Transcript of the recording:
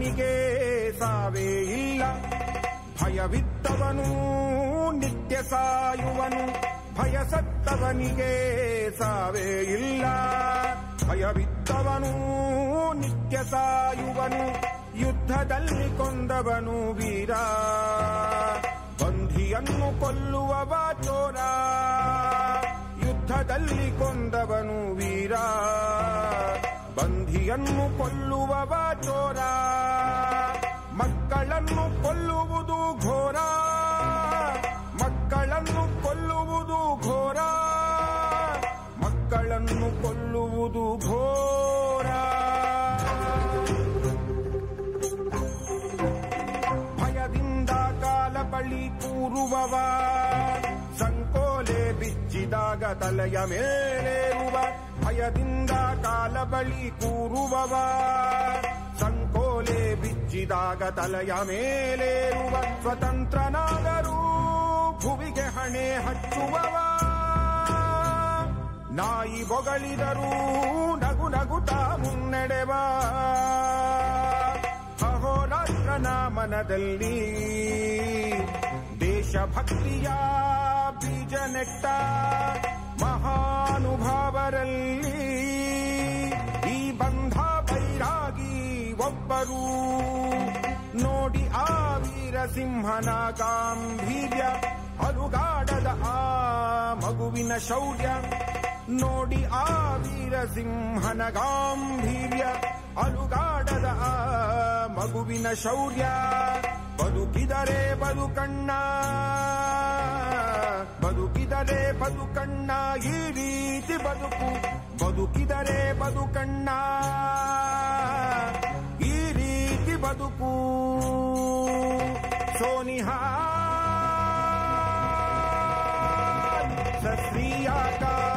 ಭಯವಿದ್ದವನಿಗೆ ಸಾವೇ ಇಲ್ಲ ಭಯವಿದ್ದವನು ನಿತ್ಯ ಸಾಯುವನು ಭಯ ಸತ್ತವನಿಗೆ ಸಾವೇ ಇಲ್ಲ ಭಯವಿದ್ದವನು ನಿತ್ಯ ಸಾಯುವನು ಯುದ್ಧದಲ್ಲಿ ಕೊಂದವನು ವೀರ ಬಂಧಿಯನ್ನು ಕೊಲ್ಲುವವ ಚೋರ ಯುದ್ಧದಲ್ಲಿ ಕೊಂದವನು ವೀರ ಬಂಧಿಯನ್ನು ಕೊಲ್ಲುವವ ಚೋರ ಮಕ್ಕಳನ್ನು ಕೊಲ್ಲುವುದು ಘೋರ ಮಕ್ಕಳನ್ನು ಕೊಲ್ಲುವುದು ಘೋರ ಮಕ್ಕಳನ್ನು ಕೊಲ್ಲುವುದು ಘೋರ ಭಯದಿಂದ ಕಾಲ ಬಳಿ ಕೂರುವವ ಸಂಕೋಲೆ ಬಿಚ್ಚಿದಾಗ ತಲೆಯ ಮೇಲೇರುವ ಭಯದಿಂದ ಕಾಲ ಬಳಿ ಕೂರುವವ ಸಂಕೋಲೆ ಬಿಚ್ಚಿದಾಗ ತಲೆಯ ಮೇಲೇರುವ ಸ್ವತಂತ್ರನಾದರೂ ಭುವಿಗೆ ಹಣೆ ಹಚ್ಚುವವ ನಾಯಿ ಬೊಗಳಿದರೂ ನಗು ನಗುತ್ತಾ ಮುನ್ನಡೆವ ಅಹೋರಾತ್ರನ ಮನದಲ್ಲಿ ದೇಶಭಕ್ತಿಯ ಬೀಜ ನೆಟ್ಟ ಮಹಾನುಭಾವರಲ್ಲಿ ಈ ಬಂಧ ಬೈರಾಗಿ ಒಬ್ಬರು ನೋಡಿ ಆ ವೀರಸಿಂಹನ ಗಾಂಭೀರ್ಯ ಅಲುಗಾಡದ ಆ ಮಗುವಿನ ಶೌರ್ಯ ನೋಡಿ ಆ ವೀರಸಿಂಹನ ಗಾಂಭೀರ್ಯ ಅಲುಗಾಡದ ಆ ಮಗುವಿನ ಶೌರ್ಯ ಬದುಕಿದರೆ ಬದುಕಣ್ಣ ಬದುಕಿದರೆ ಬದುಕಣ್ಣ ಈ ರೀತಿ ಬದುಕು ಬದುಕಿದರೆ ಬದುಕಣ್ಣ ಈ ರೀತಿ ಬದುಕು ಸೋನಿಹಾ ಸತ್ರಿಯಾಕಾರ